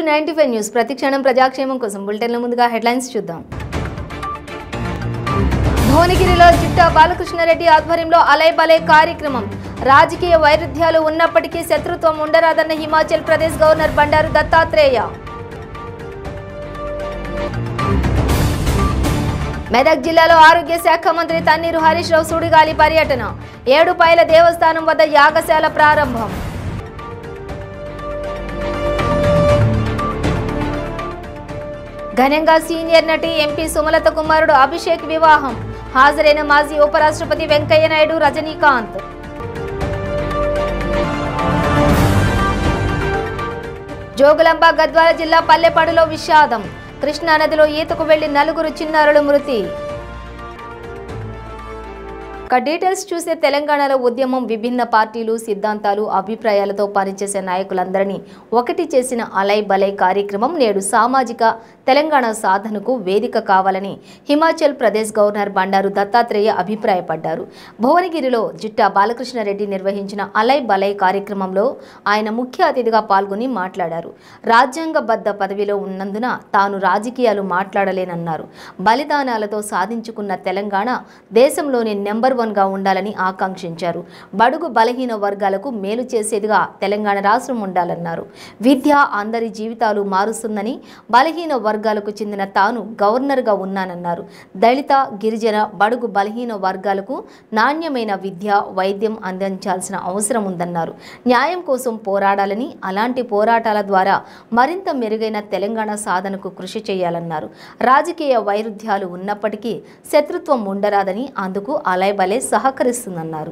Ninety five news ప్రతి క్షణం ప్రజాక్షేమం కోసం బులెటిన్ల ముందుగా హెడ్లైన్స్ చూద్దాం భువనగిరిలో జిట్టా బాలకృష్ణారెడ్డి ఆధ్వర్యంలో అలై బలై కార్యక్రమం రాజకీయ వైరుధ్యాలు ఉన్నప్పటికీ శత్రుత్వం ఉండరాదన్న హిమాచల్ ప్రదేశ్ గవర్నర్ బండారు దత్తాత్రేయ మెదక్ జిల్లాలో ఆరోగ్య శాఖ మంత్రి తన్నీరు హరీష్ రావు సుడిగాలి పర్యటన ఏడుపాయల దేవస్థానం వద్ద యాగశాల ప్రారంభం ఘనంగా సీనియర్ నటి ఎంపీ సుమలత కుమారుడు అభిషేక్ వివాహం హాజరైన మాజీ ఉపరాష్ట్రపతి వెంకయ్య నాయుడు రజనీకాంత్ జోగులాంబ గద్వాల జిల్లా పల్లెపాడులో విషాదం కృష్ణానదిలో ఈతకు వెళ్లి నలుగురు చిన్నారులు మృతి ఇక డీటెయిల్స్ చూసే తెలంగాణలో ఉద్యమం విభిన్న పార్టీలు సిద్ధాంతాలు అభిప్రాయాలతో పనిచేసే నాయకులందరినీ ఒకటి చేసిన అలై బలై కార్యక్రమం నేడు సామాజిక తెలంగాణ సాధనకు వేదిక కావాలని హిమాచల్ ప్రదేశ్ గవర్నర్ బండారు దత్తాత్రేయ అభిప్రాయపడ్డారు భువనగిరిలో జిట్టా బాలకృష్ణారెడ్డి నిర్వహించిన అలై బలై కార్యక్రమంలో ఆయన ముఖ్య అతిథిగా పాల్గొని మాట్లాడారు రాజ్యాంగబద్ధ పదవిలో ఉన్నందున తాను రాజకీయాలు మాట్లాడలేనన్నారు బలిదానాలతో సాధించుకున్న తెలంగాణ దేశంలోని నెంబర్ వన్గా ఉండాలని ఆకాంక్షించారు బడుగు బలహీన వర్గాలకు మేలు చేసేదిగా తెలంగాణ రాష్ట్రం ఉండాలన్నారు విద్య అందరి జీవితాలు మారుస్తుందని బలహీన వర్గాలకు చెందిన తాను గవర్నర్గా ఉన్నానన్నారు దళిత గిరిజన బడుగు బలహీన వర్గాలకు నాణ్యమైన విద్య వైద్యం అందించాల్సిన అవసరం ఉందన్నారు న్యాయం కోసం పోరాడాలని అలాంటి పోరాటాల ద్వారా మరింత మెరుగైన తెలంగాణ సాధనకు కృషి చేయాలన్నారు రాజకీయ వైరుధ్యాలు ఉన్నప్పటికీ శత్రుత్వం ఉండరాదని అందుకు అలైబలే సహకరిస్తుందన్నారు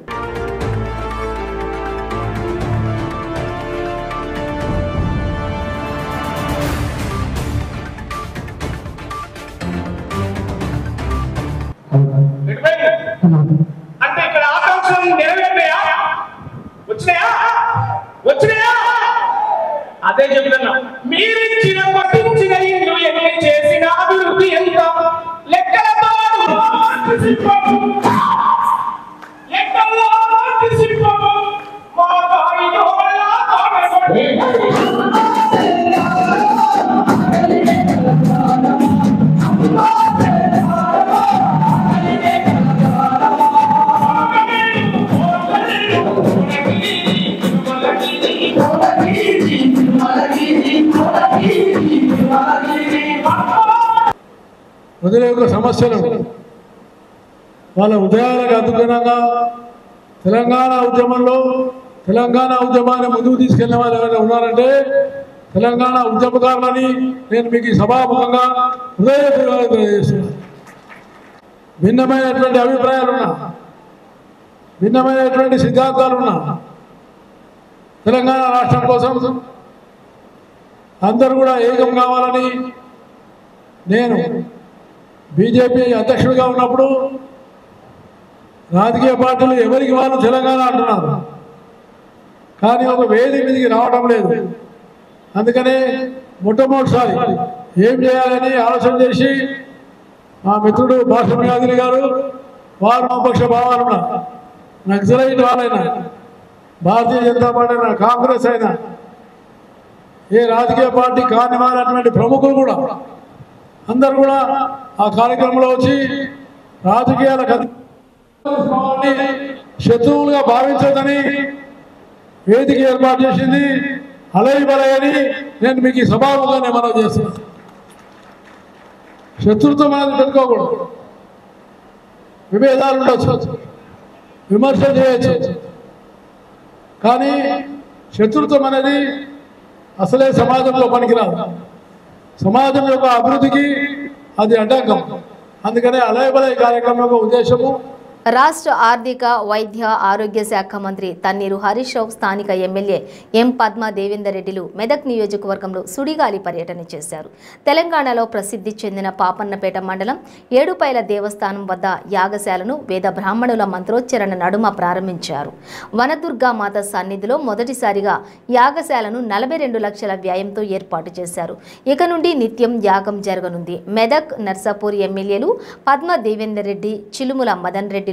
ఎటుపోయింది? అంటే ఇక్కడ ఆకాంక్షలు నెరవేరినాయా వచ్చినాయా వచ్చినాయా అదే చెప్తున్నా మీరిచ్చిన పట్టించిన ఇల్లు ఎన్ని చేసిన అభివృద్ధి ఎంత లెక్కలతో సిప్పము. లెక్కల్లో సిప్పము. మా కాయిదోళ్ళ తోడగొట్టి. ప్రజల యొక్క సమస్యలు వాళ్ళ ఉదయాలకు అనుగుణంగా తెలంగాణ ఉద్యమంలో తెలంగాణ ఉద్యమాన్ని ముందుకు తీసుకెళ్లిన వాళ్ళు ఎవరైనా ఉన్నారంటే తెలంగాణ ఉద్యమకారులని నేను మీకు ఈ సభాముఖంగా హృదయపూర్వకంగా తెలియజేస్తున్నాను భిన్నమైనటువంటి అభిప్రాయాలున్నా భిన్నమైనటువంటి సిద్ధాంతాలున్నా తెలంగాణ రాష్ట్రం కోసం అందరూ కూడా ఏకం కావాలని నేను బీజేపీ అధ్యక్షుడిగా ఉన్నప్పుడు రాజకీయ పార్టీలు ఎవరికి వాళ్ళు తెలంగాణ అంటున్నారు కానీ ఒక వేది మీదకి రావడం లేదు అందుకనే మొట్టమొదటిసారి ఏం చేయాలని ఆలోచన చేసి మా మిత్రుడు భాష యాదిరి గారు వారు వామపక్ష భావాలు ఉన్నారు నక్సలైట్ వాళ్ళైనా భారతీయ జనతా పార్టీ అయినా కాంగ్రెస్ అయినా ఏ రాజకీయ పార్టీ కానివారటువంటి ప్రముఖులు కూడా అందరూ కూడా ఆ కార్యక్రమంలో వచ్చి రాజకీయాలకు అతీ- శత్రువులుగా భావించదని వేదిక ఏర్పాటు చేసింది అలై బలై అని నేను మీకు ఈ సభాముఖంగా మనం చేస్తున్నాను శత్రుత్వం అనేది పెట్టుకోకూడదు విభేదాలు ఉండొచ్చు విమర్శలు చేయొచ్చు కానీ శత్రుత్వం అనేది అసలే సమాజంలో పనికిరాదు సమాజం యొక్క అభివృద్ధికి అది అడ్డంకం అందుకనే అలయబలయ కార్యక్రమం యొక్క ఉద్దేశము రాష్ట్ర ఆర్థిక వైద్య ఆరోగ్య శాఖ మంత్రి తన్నీరు హరీష్ రావు స్థానిక ఎమ్మెల్యే ఎం పద్మ దేవేందర్ రెడ్డిలు మెదక్ నియోజకవర్గంలో సుడిగాలి పర్యటన చేశారు తెలంగాణలో ప్రసిద్ధి చెందిన పాపన్నపేట మండలం ఏడుపైల దేవస్థానం వద్ద యాగశాలను వేద బ్రాహ్మణుల మంత్రోచ్చరణ నడుమ ప్రారంభించారు వనదుర్గా మాత సన్నిధిలో మొదటిసారిగా యాగశాలను నలభై రెండు లక్షల వ్యయంతో ఏర్పాటు చేశారు ఇక నుండి నిత్యం యాగం జరగనుంది మెదక్ నర్సాపూర్ ఎమ్మెల్యేలు పద్మ దేవేందర్ రెడ్డి చిలుముల మదన్ రెడ్డిలు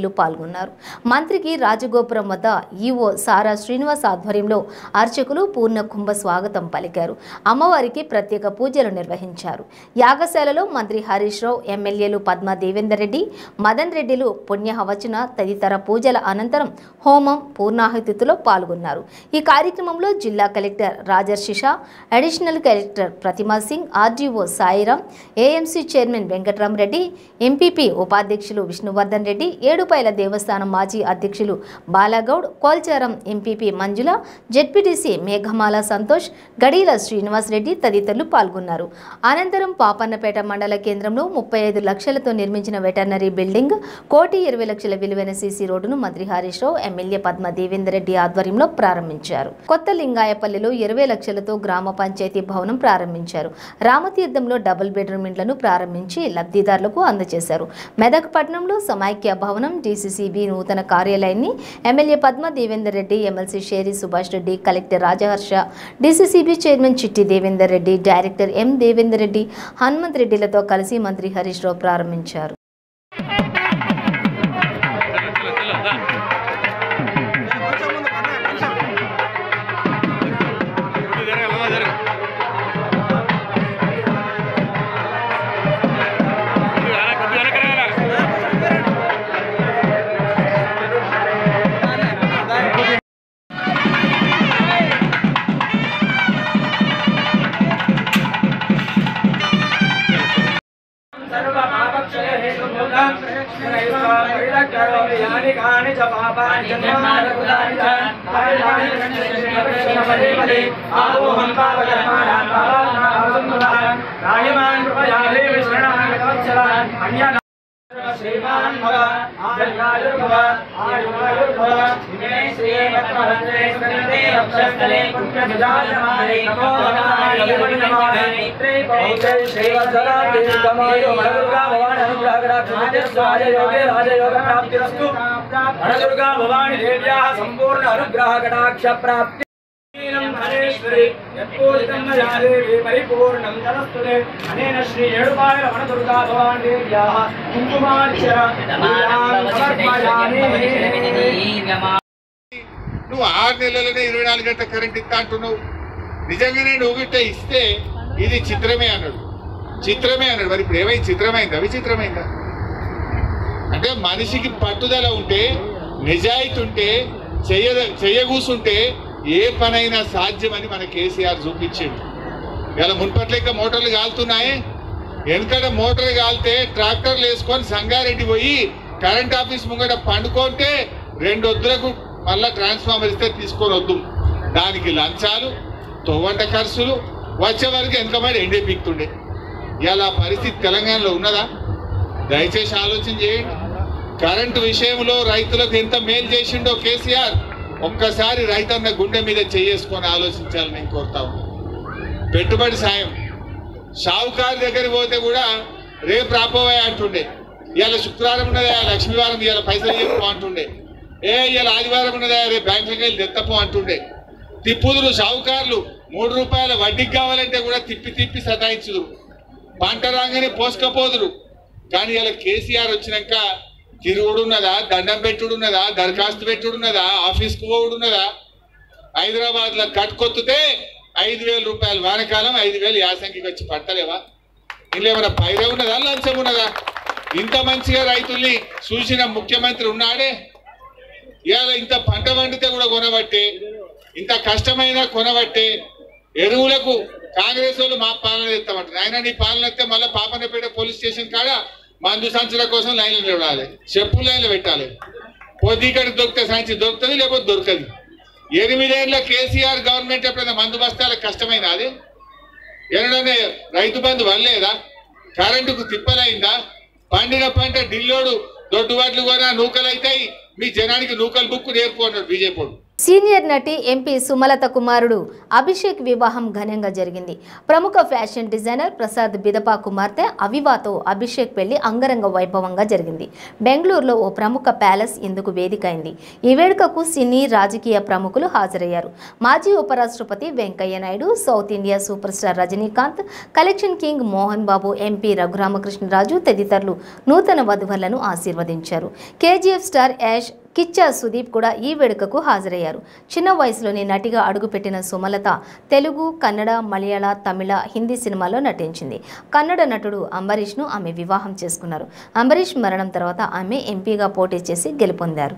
పార్టీలు పాల్గొన్నారు మంత్రికి రాజగోపురం వద్ద ఈవో సారా శ్రీనివాస్ ఆధ్వర్యంలో అర్చకులు పూర్ణ కుంభ స్వాగతం పలికారు అమ్మవారికి ప్రత్యేక పూజలు నిర్వహించారు యాగశాలలో మంత్రి హరీష్ రావు ఎమ్మెల్యేలు పద్మా దేవేందర్ రెడ్డి మదన్ రెడ్డిలు పుణ్యహవచన తదితర పూజల అనంతరం హోమం పూర్ణాహుతిలో పాల్గొన్నారు ఈ కార్యక్రమంలో జిల్లా collector Rajarshi Shah additional collector Pratima Singh RDO Sairam AMC chairman Venkatrama Reddy MPP ఉపాధ్యక్షులు విష్ణువర్ధన్ రెడ్డి ఏడుపాయల దేవస్థానం మాజీ అధ్యక్షులు బాలాగౌడ్ కోల్చారం ఎంపీపీ మంజుల జెడ్పీటీసీ మేఘమాల సంతోష్ గడీల శ్రీనివాస్ రెడ్డి తదితరులు పాల్గొన్నారు అనంతరం పాపన్నపేట మండల కేంద్రంలో ముప్పై ఐదు లక్షలతో నిర్మించిన వెటర్నరీ బిల్డింగ్ కోటి ఇరవై లక్షల విలువైన సీసీ రోడ్డును మంత్రి హరీష్ రావు ఎమ్మెల్యే పద్మ దేవేందర్ రెడ్డి ఆధ్వర్యంలో ప్రారంభించారు కొత్త లింగాయపల్లిలో ఇరవై లక్షలతో గ్రామ పంచాయతీ భవనం ప్రారంభించారు రామతీర్థంలో డబుల్ బెడ్రూమ్ ఇండ్లను ప్రారంభించి లబ్ధిదారులకు అందజేశారు మెదక్ పట్టణంలో సమైక్య భవనం డీసీసీబీ నూతన కార్యాలయాన్ని MLA Padma Devender Reddy MLC Sheri Subhash Reddy collector Rajaharsha DCCB chairman Chitti Devender Reddy director M Devender Reddy Hanumanth రెడ్డిలతో కలిసి మంత్రి హరీష్ రావు ప్రారంభించారు యాని చ పాపాని జన్మాని కులాని చ పాపాని సంశయపదే ఆవోహం పాపకర్మాణాం పాపానాం రాయమాన్ కృపయాలే విశ్రణాగతవత్సల అన్య శ్రీమాన్ భవ ఆయుర్భవ ఆయుర్భవ ఇమే శ్రీ పద్మహంసే స్కరితే రక్షస్థలే పుణ్యవిజాయమానే నమో నమాయ నమాయ మైత్రే పౌత్రే శ్రీవత్సలా దీర్ఘమాయు మనదుర్గా భవాని అనుగ్రహకటాక్ష యోగే రాజయోగ ప్రాప్తిరస్తు మనదుర్గా భవాని దేవ్యాः సంపూర్ణ అనుగ్రహ కటాక్ష ప్రాప్తి హరేశ్వరి యత్పూజితం మయా దేవి పరిపూర్ణం తదస్తుతే అనేన శ్రీ ఏడుపాయల వనదుర్గా భవాని దేవ్యాः కుంకుమార్చన సమర్పయామి నువ్వు ఆరు నెలలనే ఇరవై నాలుగు గంటల కరెంట్ ఇస్తా అంటున్నావు నిజంగానే నువ్వు గిట్ట ఇస్తే ఇది చిత్రమే అన్నాడు చిత్రమే అన్నాడు మరి ఇప్పుడు ఏమైంది చిత్రమైందా విచిత్రమైందా అంటే మనిషికి పట్టుదల ఉంటే నిజాయితీ ఉంటే చెయ్య చెయ్యగూసుంటే ఏ పనైనా సాధ్యమని మన కేసీఆర్ చూపించిండు ఇలా మున్పట్లెక్క మోటార్లు కాలుతున్నాయి వెనకడ మోటార్ కాలితే ట్రాక్టర్లు వేసుకొని సంగారెడ్డి పోయి కరెంట్ ఆఫీస్ ముంగట పండుకుంటే రెండు వద్దులకు మళ్ళా ట్రాన్స్ఫార్మర్ ఇస్తే తీసుకొని వద్దు దానికి లంచాలు తొవ్వంట ఖర్చులు వచ్చే వరకు వెనకబడి ఎండే పీక్తుండే ఇలా పరిస్థితి తెలంగాణలో ఉన్నదా దయచేసి ఆలోచన చేయండి కరెంటు విషయంలో రైతులకు ఎంత మేలు చేసిండో కేసీఆర్ ఒక్కసారి రైతన్న గుండె మీద చేసుకొని ఆలోచించాలని నేను కోరుతా ఉన్నాను. పెట్టుబడి సాయం షావుకారు దగ్గర పోతే కూడా రేపు రాపోవే అంటుండే ఇవాళ శుక్రవారం ఉన్నదా లక్ష్మీవారం ఇవాళ పైసలు చెప్పు అంటుండే ఏ ఇవాళ ఆదివారం ఉన్నదా రేపు బ్యాంకుకి వెళ్ళి తెత్తపో అంటుండే తిప్పుదురు షావుకారులు మూడు రూపాయల వడ్డీకి కావాలంటే కూడా తిప్పి తిప్పి సతాయించుదురు పంట రాగానే పోసుకపోదురు కానీ ఇలా కేసీఆర్ వచ్చినాక తిరుగుడు ఉన్నదా దండం పెట్టుడు ఉన్నదా దరఖాస్తు పెట్టుడు ఉన్నదా ఆఫీస్కి పోవుడు ఉన్నదా హైదరాబాద్ లో కట్టుకొత్తుతే ఐదు వేల రూపాయలు వానకాలం ఐదు వేలు యాసంగికి వచ్చి పట్టలేవా ఇందులో ఏమైనా పైరే ఉన్నదా లంచం ఉన్నదా ఇంత మంచిగా రైతుల్ని చూసిన ముఖ్యమంత్రి ఉన్నాడే ఇవాళ ఇంత పంట పండితే కూడా కొనబట్టే ఇంత కష్టమైన కొనబట్టే ఎరువులకు కాంగ్రెస్ వాళ్ళు మా పాలన ఎత్తామంటారు ఆయన నీ పాలన ఎత్తే మళ్ళీ పాపనపేట పోలీస్ స్టేషన్ కాడ మందు సంచుల కోసం లైన్లు నిలబడాలి చెప్పు లైన్లు పెట్టాలి పొద్దుకటి దొరికితే సంచి దొరుకుతుంది లేకపోతే దొరకదు ఎనిమిదేళ్ల కేసీఆర్ గవర్నమెంట్ ఎప్పుడైనా మందు బస్తాలకు కష్టమైనా అది ఎన్నడనే రైతు బంధు వల్లేదా కరెంటుకు తిప్పలైందా పండిన పంట ఢిల్లోడు దొడ్డుబాట్లు కూడా నూకలు అవుతాయి మీ జనానికి నూకలు బుక్కు నేర్పు అన్నాడు బీజేపీ సీనియర్ నటి ఎంపీ సుమలత కుమారుడు అభిషేక్ వివాహం ఘనంగా జరిగింది ప్రముఖ ఫ్యాషన్ డిజైనర్ ప్రసాద్ బిదపా కుమార్తె అవివాతో అభిషేక్ పెళ్లి అంగరంగ వైభవంగా జరిగింది బెంగళూరులో ఓ ప్రముఖ ప్యాలెస్ ఇందుకు వేదిక అయింది ఈ వేడుకకు సినీ రాజకీయ ప్రముఖులు హాజరయ్యారు మాజీ ఉపరాష్ట్రపతి Venkaiah Naidu south India super star Rajinikanth collection king Mohan Babu MP Raghurama Krishna Raju తదితరులు నూతన వధువులను ఆశీర్వదించారు కేజీఎఫ్ స్టార్ యాష్ కిచ్చా సుదీప్ కూడా ఈ వేడుకకు హాజరయ్యారు చిన్న వయసులోనే నటిగా అడుగుపెట్టిన సుమలత తెలుగు కన్నడ మలయాళ తమిళ హిందీ సినిమాల్లో నటించింది కన్నడ నటుడు అంబరీష్ను ఆమె వివాహం చేసుకున్నారు అంబరీష్ మరణం తర్వాత ఆమె ఎంపీగా పోటీ చేసి గెలుపొందారు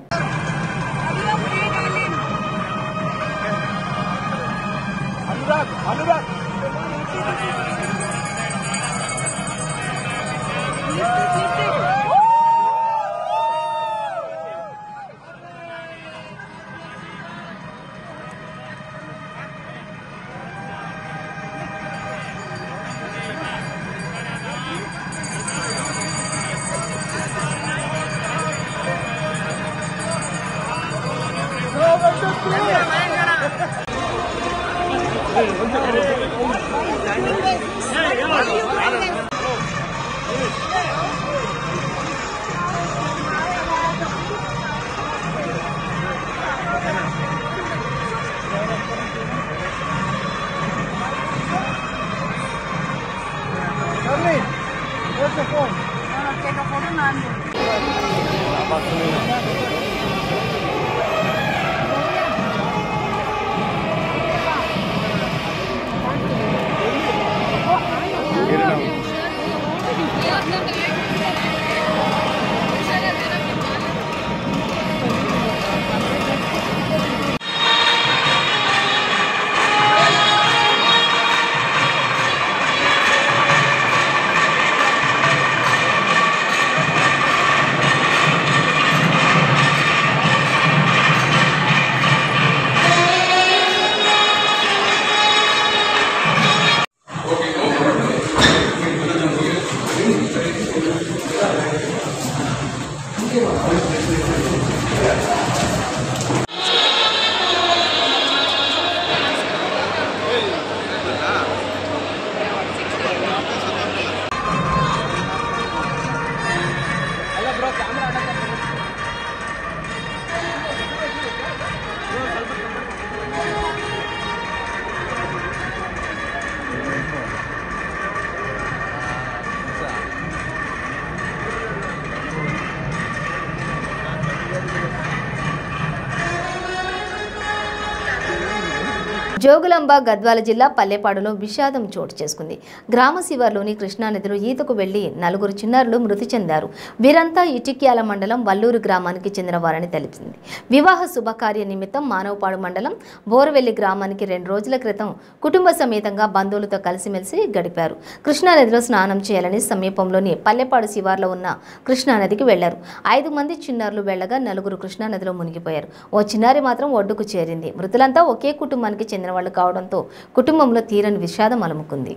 జోగులాంబ గద్వాల జిల్లా పల్లెపాడులో విషాదం చోటు చేసుకుంది గ్రామ శివార్లోని కృష్ణానదిలో ఈతకు వెళ్లి నలుగురు చిన్నారులు మృతి చెందారు వీరంతా ఇటిక్యాల మండలం వల్లూరు గ్రామానికి చెందిన వారని తెలిసింది వివాహ శుభకార్య నిమిత్తం మానవపాడు మండలం బోరవెల్లి గ్రామానికి రెండు రోజుల క్రితం కుటుంబ సమేతంగా బంధువులతో కలిసిమెలిసి గడిపారు కృష్ణానదిలో స్నానం చేయాలని సమీపంలోని పల్లెపాడు శివార్లో ఉన్న కృష్ణానదికి వెళ్లారు ఐదు మంది చిన్నారులు వెళ్లగా నలుగురు కృష్ణానదిలో మునిగిపోయారు ఓ చిన్నారి మాత్రం ఒడ్డుకు చేరింది మృతులంతా ఒకే కుటుంబానికి చెందిన వాళ్ళు కావడంతో కుటుంబంలో తీరని విషాదం అలుముకుంది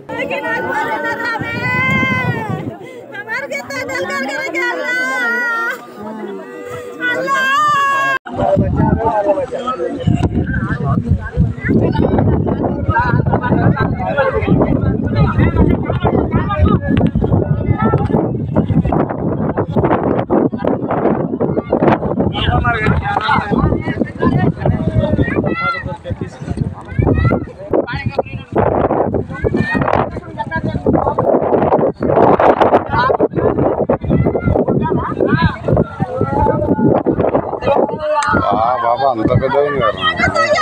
हमारे कितना दिल कर करेंगे अल्लाह अल्लाह ఆ బాబా అంత పెద్ద ఉంది కదా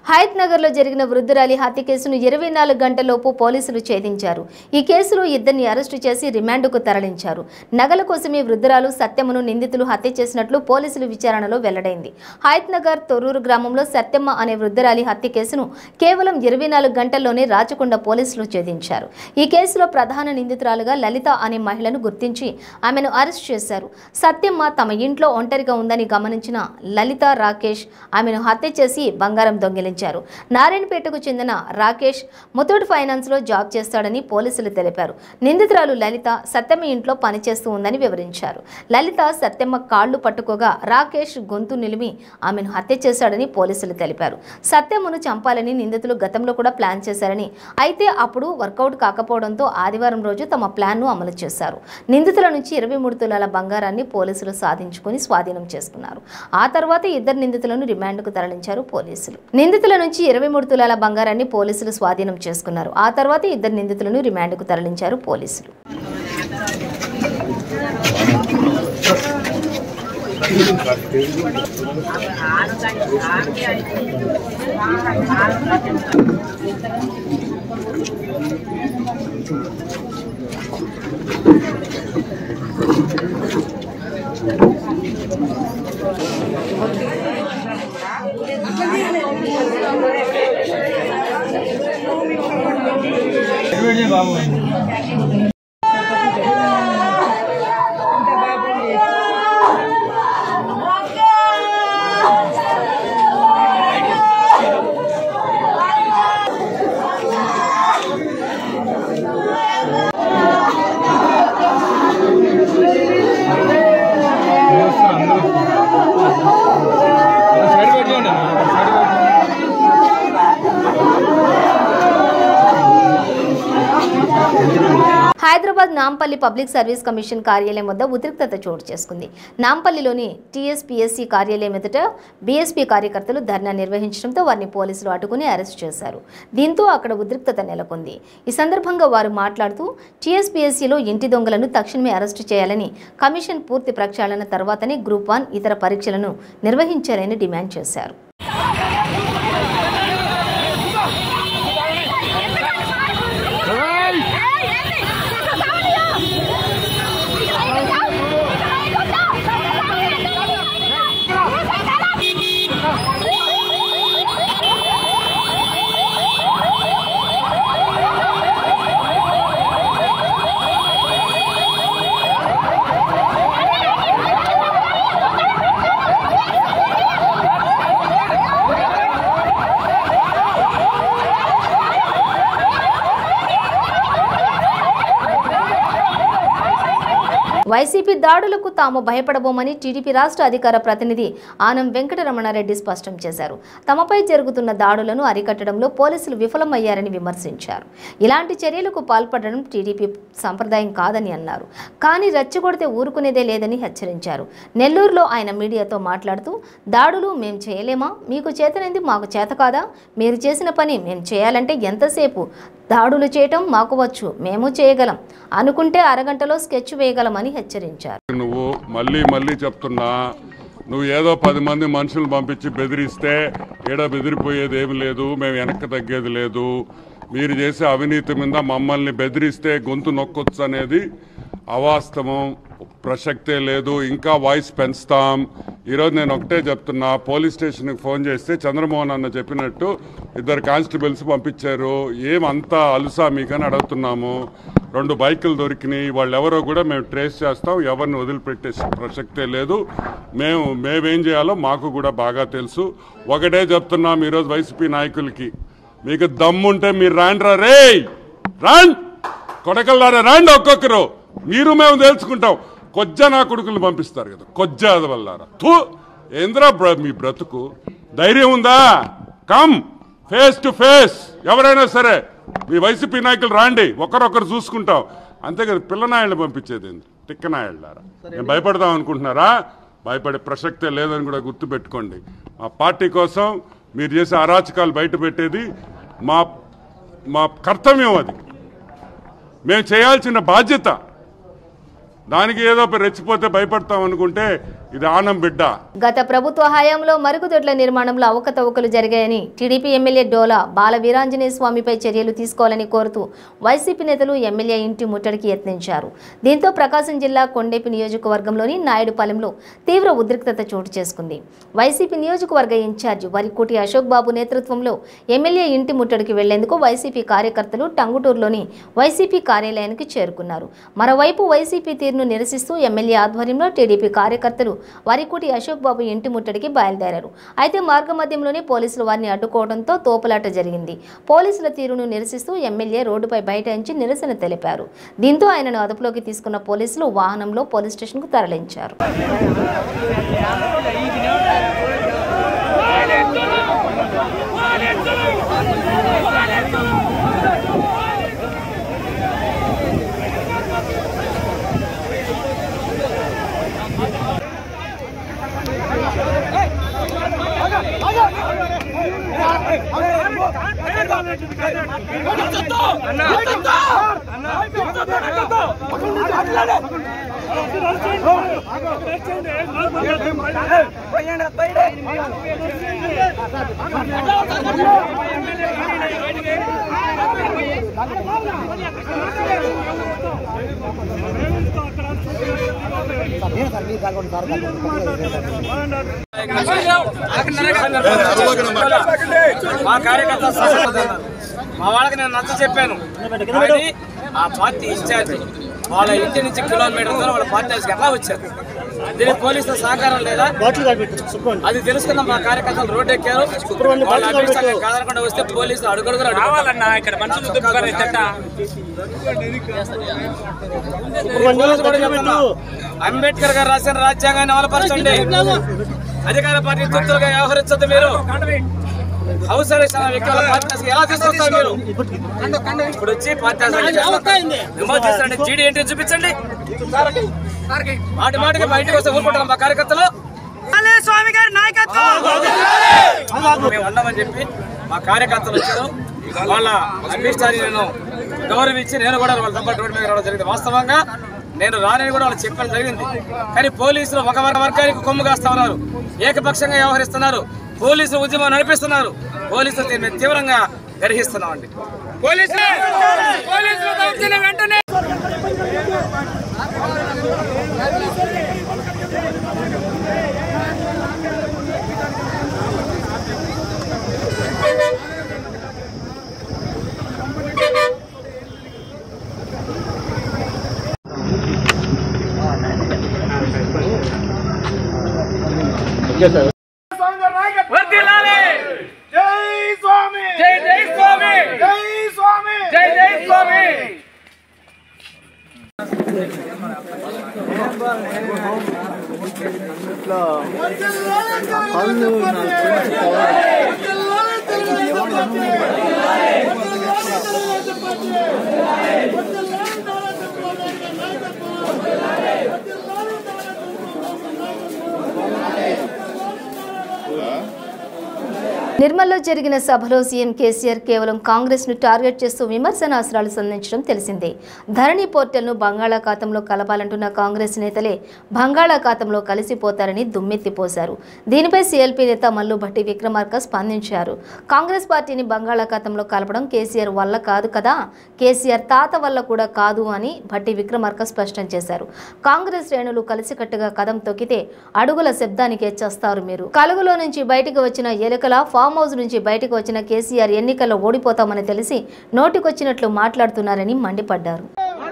హయత్ నగర్లో జరిగిన వృద్ధురాలి హత్య కేసును ఇరవై నాలుగు గంటలలోపు పోలీసులు ఛేదించారు ఈ కేసులో ఇద్దరిని అరెస్టు చేసి రిమాండ్కు తరలించారు నగల కోసమే వృద్ధురాలు సత్యమ్మను నిందితులు హత్య చేసినట్లు పోలీసులు విచారణలో వెల్లడైంది హయత్ నగర్ తొర్రూరు గ్రామంలో సత్యమ్మ అనే వృద్ధురాలి హత్య కేసును కేవలం ఇరవై నాలుగు గంటల్లోనే రాచకొండ పోలీసులు ఛేదించారు ఈ కేసులో ప్రధాన నిందితురాలుగా లలిత అనే మహిళను గుర్తించి ఆమెను అరెస్ట్ చేశారు సత్యమ్మ తమ ఇంట్లో ఒంటరిగా ఉందని గమనించిన లలిత రాకేష్ ఆమెను హత్య చేసి బంగారం దొంగిలించారు నారాయణపేటకు చెందిన రాకేష్ ముతూట్ ఫైనాన్స్లో జాబ్ చేస్తాడని పోలీసులు తెలిపారు నిందితురాలు లలిత సత్యమ్మ ఇంట్లో పనిచేస్తూ ఉందని వివరించారు లలిత సత్యమ్మ కాళ్లు పట్టుకోగా రాకేష్ గొంతు నిలిమి ఆమెను హత్య చేశాడని పోలీసులు తెలిపారు సత్యమ్మను చంపాలని నిందితులు గతంలో కూడా ప్లాన్ చేశారని అయితే అప్పుడు వర్కౌట్ కాకపోవడంతో ఆదివారం రోజు తమ ప్లాన్ను అమలు చేశారు నిందితుల నుంచి ఇరవై మూడు తులాల బంగారాన్ని పోలీసులు సాధించుకుని స్వాధీనం చేసుకున్నారు ఆ తర్వాత ఇద్దరు నిందితులను రిమాండ్కు తరలించారు పోలీసులు నిందితుల నుంచి ఇరవై మూడు తులాల బంగారాన్ని పోలీసులు స్వాధీనం చేసుకున్నారు ఆ తర్వాత ఇద్దరు నిందితులను రిమాండ్కు తరలించారు పోలీసులు Hyderabad Nampally public service commission కార్యాలయం వద్ద ఉద్రిక్తత చోటు చేసుకుంది నాంపల్లిలోని టీఎస్పీఎస్సీ కార్యాలయం ఎదుట బీఎస్పీ కార్యకర్తలు ధర్నా నిర్వహించడంతో వారిని పోలీసులు అడ్డుకుని అరెస్ట్ చేశారు దీంతో అక్కడ ఉద్రిక్తత నెలకొంది ఈ సందర్భంగా వారు మాట్లాడుతూ టీఎస్పీఎస్సీలో ఇంటి దొంగలను తక్షణమే అరెస్టు చేయాలని కమిషన్ పూర్తి ప్రక్షాళన తర్వాతనే గ్రూప్ వన్ ఇతర పరీక్షలను నిర్వహించాలని డిమాండ్ చేశారు వైసీపీ దాడులకు తాము భయపడబోమని టీడీపీ రాష్ట్ర అధికార ప్రతినిధి ఆనం వెంకటరమణారెడ్డి స్పష్టం చేశారు తమపై జరుగుతున్న దాడులను అరికట్టడంలో పోలీసులు విఫలమయ్యారని విమర్శించారు ఇలాంటి చర్యలకు పాల్పడడం టీడీపీ సంప్రదాయం కాదని అన్నారు కానీ రెచ్చగొడితే ఊరుకునేదే లేదని హెచ్చరించారు నెల్లూరులో ఆయన మీడియాతో మాట్లాడుతూ దాడులు మేం చేయలేమా మీకు చేతనైంది మాకు చేత కాదా మీరు చేసిన పని మేము చేయాలంటే ఎంతసేపు దాడులు చేయటం మాకు వచ్చు మేము చేయగలం అనుకుంటే అరగంటలో స్కెచ్ వేయగలమని హెచ్చరించారు నువ్వు మళ్ళీ మళ్ళీ చెప్తున్నా నువ్వు ఏదో పది మంది మనుషులు పంపించి బెదిరిస్తే ఏడ బెదిరిపోయేది ఏమి లేదు మేము వెనక్కి తగ్గేది లేదు మీరు చేసే అవినీతి మీద మమ్మల్ని బెదిరిస్తే గొంతు నొక్కొచ్చు అనేది అవాస్తవం ప్రసక్తే లేదు ఇంకా వాయిస్ పెంచుతాం ఈరోజు నేను ఒకటే చెప్తున్నా పోలీస్ స్టేషన్కి ఫోన్ చేస్తే చంద్రమోహన్ అన్న చెప్పినట్టు ఇద్దరు కానిస్టేబుల్స్ పంపించారు ఏమంతా అలుసా మీకని అడుగుతున్నాము రెండు బైకులు దొరికినాయి వాళ్ళు ఎవరో కూడా మేము ట్రేస్ చేస్తాం ఎవరిని వదిలిపెట్టే ప్రసక్తే లేదు మేము మేమేం చేయాలో మాకు కూడా బాగా తెలుసు ఒకటే చెప్తున్నాం ఈరోజు వైసీపీ నాయకులకి మీకు దమ్ముంటే మీరు రాండ్రా రే రాండ్ కొడకల్లారా రాండి ఒక్కొక్కరు మీరు మేము తెలుసుకుంటాం కొజ్జ నా కొడుకులు పంపిస్తారు కదా కొజ్జ వల్లారా తూ ఏంద్రా బ్ర మీ బ్రతుకు ధైర్యం ఉందా కమ్ ఫేస్ టు ఫేస్ ఎవరైనా సరే మీ వైసీపీ నాయకులు రాండి ఒకరొకరు చూసుకుంటాం అంతే కదా పిల్లనాయళ్ళు పంపించేది ఏంది తిక్కనాయళ్ళారా నేను భయపడదాం అనుకుంటున్నారా భయపడే ప్రసక్తే లేదని కూడా గుర్తుపెట్టుకోండి మా పార్టీ కోసం మీరు చేసే అరాచకాలు బయట పెట్టేది మా మా కర్తవ్యం అది మేము చేయాల్సిన బాధ్యత దానికి ఏదో రెచ్చిపోతే భయపడతాం అనుకుంటే ఇది ఆనం బిడ్డ గత ప్రభుత్వ హయాంలో మరుగుదొడ్ల నిర్మాణంలో అవకతవకలు జరిగాయని టీడీపీ ఎమ్మెల్యే డోలా బాల వీరాంజనేయ స్వామిపై చర్యలు తీసుకోవాలని కోరుతూ వైసీపీ నేతలు ఎమ్మెల్యే ఇంటి ముట్టడికి యత్నించారు దీంతో ప్రకాశం జిల్లా కొండేపి నియోజకవర్గంలోని నాయుడుపాలెంలో తీవ్ర ఉద్రిక్తత చోటు చేసుకుంది వైసీపీ నియోజకవర్గ ఇన్ఛార్జ్ వరికోటి అశోక్ బాబు నేతృత్వంలో ఎమ్మెల్యే ఇంటి ముట్టడికి వెళ్లేందుకు వైసీపీ కార్యకర్తలు టంగుటూరులోని వైసీపీ కార్యాలయానికి చేరుకున్నారు మరోవైపు వైసీపీ తీరును నిరసిస్తూ ఎమ్మెల్యే ఆధ్వర్యంలో టీడీపీ కార్యకర్తలు వరికోటి అశోక్ బాబు ఇంటి ముట్టడికి బయలుదేరారు అయితే మార్గమధ్యంలోనే పోలీసులు వారిని అడ్డుకోవడంతో తోపులాట జరిగింది పోలీసుల తీరును నిరసిస్తూ ఎమ్మెల్యే రోడ్డుపై బైఠాయించి నిరసన తెలిపారు దీంతో ఆయనను అదుపులోకి తీసుకున్న పోలీసులు వాహనంలో పోలీస్ స్టేషన్కు తరలించారు మా కార్యకర్త మా వాళ్ళకి నేను నచ్చ చెప్పాను కానీ ఆ పార్టీ ఇన్ఛార్జ్ వాళ్ళ ఇంటి నుంచి కిలోమీటర్ దూరం వాళ్ళ పార్టీ ఆఫీస్కి ఎట్లా వచ్చారు దీనికి పోలీసుల సహకారం లేదా అది తెలుసుకున్న మా కార్యకర్తలు రోడ్డు ఎక్కారు వాళ్ళ అభిష్టాన్ని కాదనకుండా వస్తే పోలీసులు అడుగడుగురు రావాలన్నా ఇక్కడ మనుషులు అంబేద్కర్ గారు రాసిన రాజ్యాంగాన్ని అమలుపరచండి అధికార పార్టీ తొత్తులుగా వ్యవహరించద్దు మీరు హౌస్ అరెస్ట్ అన్న వ్యక్తి వాళ్ళ పార్టీ ఆఫీస్కి ఎలా తీసుకొస్తారు మీరు ఇప్పుడు వచ్చి పార్టీ ఆఫీస్కి రిమోట్ చేస్తారండి జీడీ ఏంటి చూపించండి మాటి మాటికి బయటకు వస్తే ఊరుకుంటాం మా కార్యకర్తలు స్వామి గారి నాయకత్వం మేము ఉండమని చెప్పి మా కార్యకర్తలు వచ్చారు వాళ్ళ అభిష్టాన్ని నేను గౌరవించి నేను కూడా వాళ్ళ తప్పటి రోడ్డు మీద రావడం జరిగింది వాస్తవంగా నేను రానని కూడా వాళ్ళు చెప్పడం జరిగింది కానీ పోలీసులు ఒక వర్గ వర్గానికి కొమ్ము కాస్తా ఉన్నారు ఏకపక్షంగా వ్యవహరిస్తున్నారు పోలీసులు ఉద్యమం నడిపిస్తున్నారు పోలీసులు దీన్ని మేము తీవ్రంగా గర్హిస్తున్నామండి పోలీసులు పోలీసులు దౌర్జన్యం వెంటనే వర్ధిల్లాలి జై స్వామి జై జై స్వామి జై స్వామి జై జై స్వామి నిర్మల్లో జరిగిన సభలో సీఎం కేసీఆర్ కేవలం కాంగ్రెస్ ను టార్గెట్ చేస్తూ విమర్శనాస్త్రాలు సంధించడం తెలిసిందే ధరణి పోర్టల్ను బంగాళాఖాతంలో కలపాలంటున్న కాంగ్రెస్ నేతలే బంగాళాఖాతంలో కలిసిపోతారని దుమ్మెత్తిపోశారు దీనిపై సీఎల్పీ నేత మల్లు భట్టి విక్రమార్క స్పందించారు కాంగ్రెస్ పార్టీని బంగాళాఖాతంలో కలపడం కేసీఆర్ వల్ల కాదు కదా కేసీఆర్ తాత వల్ల కూడా కాదు అని భట్టి విక్రమార్క స్పష్టం చేశారు కాంగ్రెస్ శ్రేణులు కలిసికట్టుగా కదం తొక్కితే అడుగుల శబ్దానికే చేస్తారు మీరు కలుగులో నుంచి బయటకు వచ్చిన ఎలుకల ఫామ్ హౌస్ నుంచి బయటకు వచ్చిన కేసీఆర్ ఎన్నికల్లో ఓడిపోతామని తెలిసి నోటికొచ్చినట్లు మాట్లాడుతున్నారని మండిపడ్డారు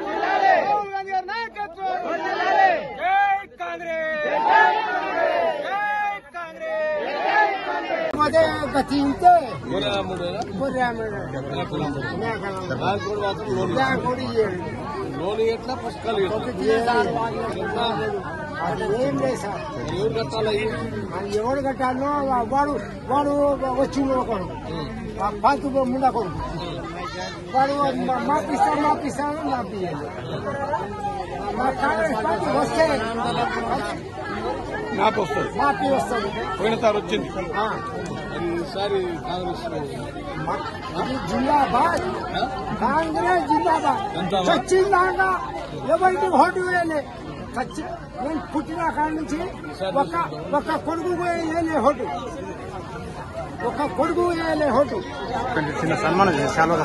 ఏం లేదు సార్ అది ఎవడు కట్టాలో వాడు వాడు వచ్చిండు ఒకడు ఆ పాతు ముండా కొడుకు వాడు మా- మాపిస్తాను మాపిస్తాను మాపియ్యాలి మా కాంగ్రెస్ పార్టీ వస్తే నాకు వస్తుంది మాపి వస్తుంది పోయినసారి వచ్చింది ఆ. ఈసారి కాంగ్రెస్ మా- ఇది జిందాబాద్ కాంగ్రెస్ జిందాబాద్ చచ్చిందాక ఎవరికి ఓటు వేయలే సచ్చి నేను పుట్టిన కాడ నుంచి ఒక ఒక కొడుకు వేయలే హోటు ఒక కొడుకు వేయలే హోటు చిన్న సన్మానం చాలా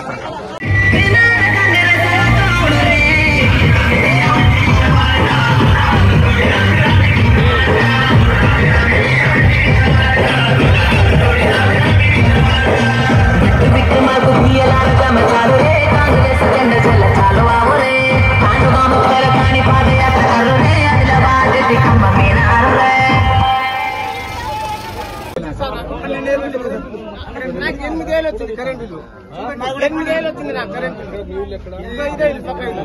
నాకు ఎనిమిదేళ్ళు వచ్చింది కరెంట్ బిల్లు ఎనిమిదేళ్ళు వచ్చింది నాకు కరెంట్ బిల్లు ఇంకా ఇదే ఇల్లు, పక్క ఇల్లు.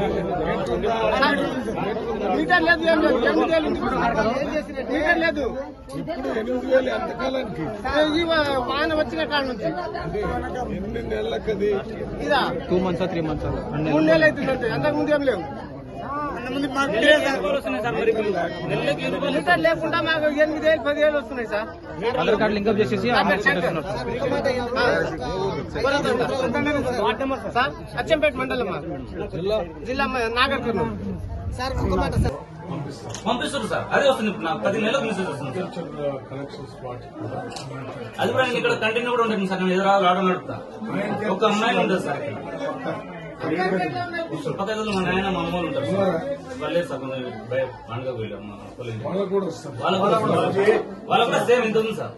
మీటర్ లేదు ఏం లేదు ఎనిమిదేళ్ళు ఉంది. ఏం చేసినా మీటర్ లేదు ఈ వా- వాన వచ్చిన కాడ నుంచి ఇదా టూ మంత్స్ త్రీ మంత్స్ మూడు నెలలు అవుతుందంటే అంతకు ముందు ఏం లేవు మీటర్ లేకుండా మాకు ఎనిమిదేళ్ళు పదివేలు వస్తున్నాయి సార్ ఆధార్ కార్డు లింకప్ చేసేసి అమౌంట్ చేస్తున్నారు సార్ అచ్చంపేట మండలం మా. జిల్లా మ- నాగర్ కర్నూలు సార్ ఒక మాట సార్ పంపిస్తారు సార్ అదే వస్తుంది ఇప్పుడు నాకు పది నెలలకు మెసేజ్ వస్తుంది అది కూడా నేను ఇక్కడ కంటిన్యూ కూడా ఉంటుంది సార్ నేను ఎదురు రావడం నడుపుతా ఒక అమ్మాయి ఉంటుంది సార్ ఇక్కడ పక్క ఎదురు మా నాయన మా అమ్మలు ఉంటారు సార్ వాళ్ళే సార్ కొంచెం బయ పండుగ పోయారు మా కొలీగ్. వాళ్ళకు కూడా వాళ్ళకు కూడా సేమ్ ఇంత ఉంది సార్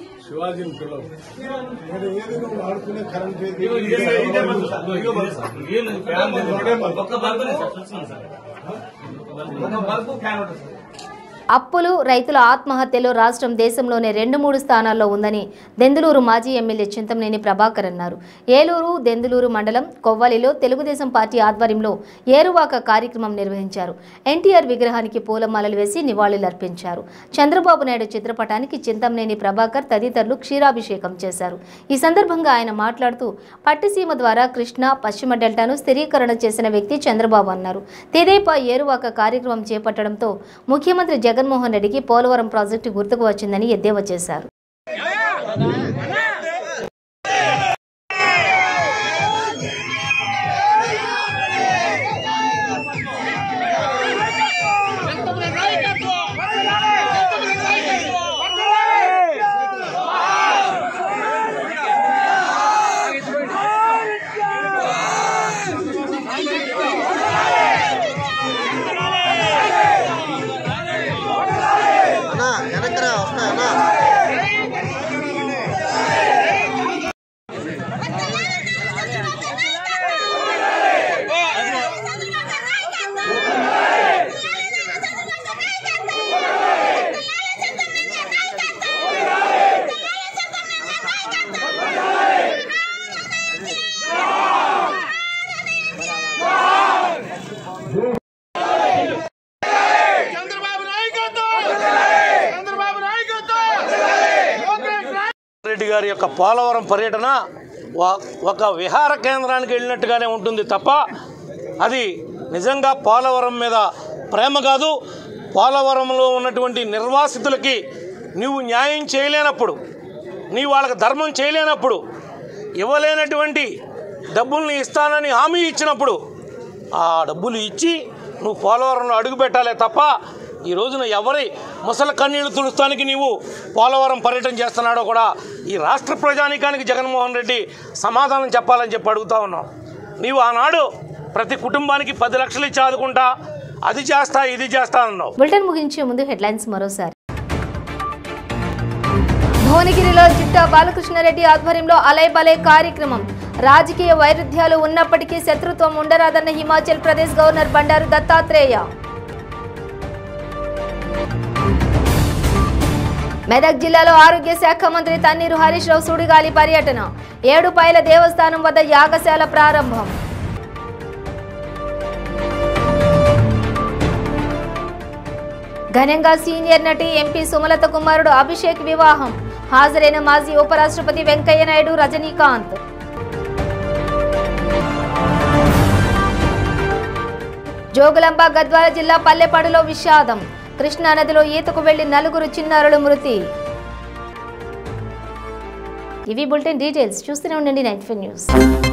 ఇదిగో ఇదే సార్, ఇదే బల్బు సార్. ఇదిగో ఇదే సార్. ఏం లేదు, ఫ్యాన్ లేదు. ఒక్క బల్బునే సార్ చూస్తున్నాను సార్ ఒక బల్బు ఫ్యాన్ ఉంటుంది సార్ అప్పులు రైతుల ఆత్మహత్యలు రాష్ట్రం దేశంలోనే రెండు మూడు స్థానాల్లో ఉందని దెందులూరు మాజీ ఎమ్మెల్యే చింతమనేని ప్రభాకర్ అన్నారు ఏలూరు దెందులూరు మండలం కొవ్వలిలో తెలుగుదేశం పార్టీ ఆధ్వర్యంలో ఏరువాక కార్యక్రమం నిర్వహించారు ఎన్టీఆర్ విగ్రహానికి పూలమాలలు వేసి నివాళులర్పించారు చంద్రబాబు నాయుడు చిత్రపటానికి చింతమనేని ప్రభాకర్ తదితరులు క్షీరాభిషేకం చేశారు ఈ సందర్భంగా ఆయన మాట్లాడుతూ పట్టిసీమ ద్వారా కృష్ణా పశ్చిమ డెల్టాను స్థిరీకరణ చేసిన వ్యక్తి చంద్రబాబు అన్నారు తెదేపా ఏరువాక కార్యక్రమం చేపట్టడంతో ముఖ్యమంత్రి జగన్మోహన్ రెడ్డికి పోలవరం ప్రాజెక్టు గుర్తుకు వచ్చిందని ఎద్దేవా చేశారు రెడ్డి గారి యొక్క పోలవరం పర్యటన వ- ఒక విహార కేంద్రానికి వెళ్ళినట్టుగానే ఉంటుంది తప్ప అది నిజంగా పోలవరం మీద ప్రేమ కాదు పోలవరంలో ఉన్నటువంటి నిర్వాసితులకి నువ్వు న్యాయం చేయలేనప్పుడు నీ వాళ్ళకి ధర్మం చేయలేనప్పుడు ఇవ్వలేనటువంటి డబ్బుల్ని ఇస్తానని హామీ ఇచ్చినప్పుడు ఆ డబ్బులు ఇచ్చి నువ్వు పోలవరంలో అడుగు పెట్టాలే తప్ప ఈ రోజున ఎవరి ముసలి కన్నీళ్లు తుడుస్తానికి నీవు పోలవరం పర్యటన చేస్తున్నాడో కూడా ఈ రాష్ట్ర ప్రజానీకానికి జగన్మోహన్ రెడ్డి సమాధానం చెప్పాలని చెప్పి అడుగుతా ఉన్నాం నీవు ఆనాడు ప్రతి కుటుంబానికి పది లక్షలు ఇచ్చి ఆదుకుంటా అది చేస్తా ఇది చేస్తా అన్నావు బులెటిన్ ముగించే ముందు హెడ్లైన్స్ మరోసారి భువనగిరిలో జిట్టా బాలకృష్ణారెడ్డి ఆధ్వర్యంలో అలై బలై కార్యక్రమం రాజకీయ వైరుధ్యాలు ఉన్నప్పటికీ శత్రుత్వం ఉండరాదన్న హిమాచల్ ప్రదేశ్ గవర్నర్ బండారు దత్తాత్రేయ మెదక్ జిల్లాలో ఆరోగ్య శాఖ మంత్రి తన్నీరు హరీష్ రావు సుడిగాలి పర్యటన ఏడుపాయల దేవస్థానం వద్ద యాగశాల ప్రారంభం ఘనంగా సీనియర్ నటి ఎంపీ సుమలత కుమారుడు అభిషేక్ వివాహం హాజరైన మాజీ ఉపరాష్ట్రపతి వెంకయ్య నాయుడు రజనీకాంత్ జోగులాంబ గద్వాల జిల్లా పల్లెపాడులో విషాదం కృష్ణానదిలో ఈతకు వెళ్లి నలుగురు చిన్నారులు మృతి ఇవి బులెటిన్ డీటెయిల్స్ చూస్తూనే ఉండండి నైట్ న్యూస్